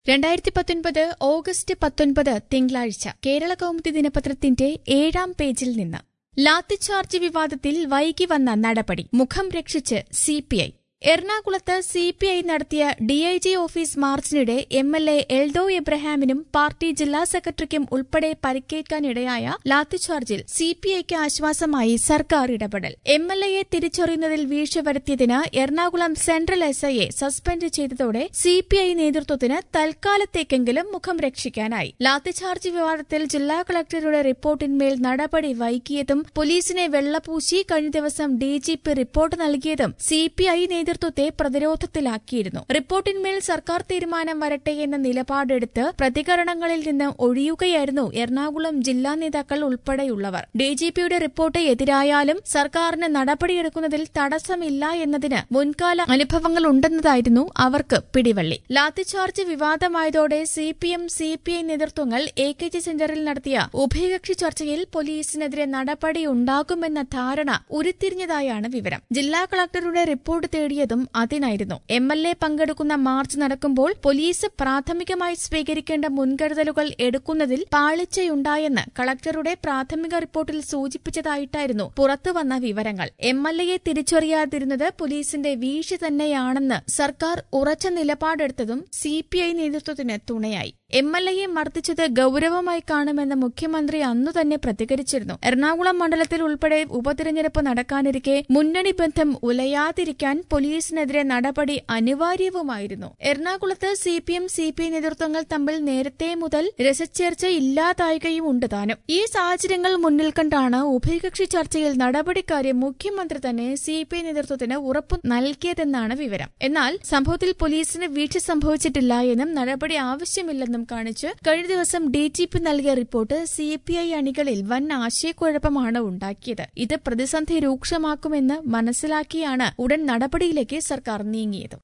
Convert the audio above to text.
രണ്ടായിരത്തി പത്തൊൻപത് ഓഗസ്റ്റ് പത്തൊൻപത് തിങ്കളാഴ്ച കേരള കൗമുദി ദിനപത്രത്തിന്റെ ഏഴാം പേജിൽ നിന്ന് ലാത്തിച്ചാർജ് വിവാദത്തിൽ വൈകി വന്ന നടപടി മുഖം രക്ഷിച്ച് സിപിഐ എറണാകുളത്ത് സിപിഐ നടത്തിയ ഡിഐജി ഓഫീസ് മാർച്ചിനിടെ എം എൽ എ എൽദോ എബ്രഹാമിനും പാർട്ടി ജില്ലാ സെക്രട്ടറിക്കും ഉൾപ്പെടെ പരിക്കേൽക്കാനിടയായ ലാത്തിച്ചാർജിൽ സിപിഐക്ക് ആശ്വാസമായി സർക്കാർ ഇടപെടൽ എം എൽ എയെ തിരിച്ചറിയുന്നതിൽ വീഴ്ച വരുത്തിയതിന് എറണാകുളം സെൻട്രൽ എസ് ഐയെ സസ്പെൻഡ് ചെയ്തതോടെ സിപിഐ നേതൃത്വത്തിന് തൽക്കാലത്തേക്കെങ്കിലും മുഖം രക്ഷിക്കാനായി ലാത്തിച്ചാർജ് വിവാദത്തിൽ ജില്ലാ കളക്ടറുടെ റിപ്പോർട്ടിന്മേൽ നടപടി വൈകിയതും പോലീസിനെ വെള്ളപൂശി കഴിഞ്ഞ ദിവസം ഡിജിപി റിപ്പോർട്ട് നൽകിയതും സിപിഐ നേതൃത്വത്തെ പ്രതിരോധത്തിലാക്കിയിരുന്നു റിപ്പോർട്ടിന്മേൽ സർക്കാർ തീരുമാനം വരട്ടെ എന്ന നിലപാടെടുത്ത് പ്രതികരണങ്ങളിൽ നിന്ന് ഒഴിയുകയായിരുന്നു എറണാകുളം ജില്ലാ നേതാക്കൾ ഉൾപ്പെടെയുള്ളവർ ഡിജിപിയുടെ റിപ്പോർട്ട് എതിരായാലും സർക്കാരിന് നടപടിയെടുക്കുന്നതിൽ തടസ്സമില്ല എന്നതിന് മുൻകാല അനുഭവങ്ങൾ ഉണ്ടെന്നതായിരുന്നു അവർക്ക് പിടിവള്ളി ലാത്തിച്ചാർജ് വിവാദമായതോടെ സിപിഎം സിപിഐ നേതൃത്വങ്ങൾ എ കെ ജി സെന്ററിൽ നടത്തിയ ഉഭയകക്ഷി ചർച്ചയിൽ പോലീസിനെതിരെ നടപടി ഉണ്ടാകുമെന്ന ധാരണ ഉരുത്തിരിഞ്ഞതായാണ് വിവരം ജില്ലാ കളക്ടറുടെ റിപ്പോർട്ട് തേടിയതും അതിനായിരുന്നു എം എൽ എ പങ്കെടുക്കുന്ന മാർച്ച് നടക്കുമ്പോൾ പോലീസ് പ്രാഥമികമായി സ്വീകരിക്കേണ്ട മുൻകരുതലുകൾ എടുക്കുന്നതിൽ പാളിച്ചയുണ്ടായെന്ന് കളക്ടറുടെ പ്രാഥമിക റിപ്പോർട്ടിൽ സൂചിപ്പിച്ചതായിട്ടായിരുന്നു പുറത്തുവന്ന വിവരങ്ങൾ എം എൽ എയെ തിരിച്ചറിയാതിരുന്നത് പോലീസിന്റെ വീഴ്ച തന്നെയാണെന്ന് സർക്കാർ ഉറച്ച നിലപാടെടുത്തതും സിപിഐ നേതൃത്വത്തിന് തുണയായി എം എൽ എയെ മർദ്ദിച്ചത് ഗൌരവമായി കാണുമെന്ന് മുഖ്യമന്ത്രി അന്നു തന്നെ പ്രതികരിച്ചിരുന്നു എറണാകുളം മണ്ഡലത്തിൽ ഉൾപ്പെടെ ഉപതിരഞ്ഞെടുപ്പ് നടക്കാനിരിക്കെ മുന്നണി ബന്ധം ഉലയാതിരിക്കാൻ പോലീസിനെതിരെ നടപടി അനിവാര്യവുമായിരുന്നു എറണാകുളത്ത് സിപിഎം സിപിഐ നേതൃത്വങ്ങൾ തമ്മിൽ നേരത്തെ മുതൽ രസച്ചേർച്ച ഇല്ലാതായുകയും ഉണ്ട് താനും ഈ സാഹചര്യങ്ങൾ മുന്നിൽ കണ്ടാണ് ഉഭയകക്ഷി ചർച്ചയിൽ നടപടിക്കാര്യം മുഖ്യമന്ത്രി തന്നെ സിപിഐ നേതൃത്വത്തിന് ഉറപ്പു നൽകിയതെന്നാണ് വിവരം എന്നാൽ സംഭവത്തിൽ പോലീസിന് വീഴ്ച സംഭവിച്ചിട്ടില്ല എന്നും നടപടി ആവശ്യമില്ലെന്നും കാണിച്ച് കഴിഞ്ഞ ദിവസം ഡിജിപി നൽകിയ റിപ്പോർട്ട് സിപിഐ അണികളിൽ വൻ ആശയക്കുഴപ്പമാണ് ഉണ്ടാക്കിയത് ഇത് പ്രതിസന്ധി രൂക്ഷമാക്കുമെന്ന് മനസ്സിലാക്കിയാണ് ഉടൻ നടപടിയിലേക്ക് സർക്കാർ നീങ്ങിയത്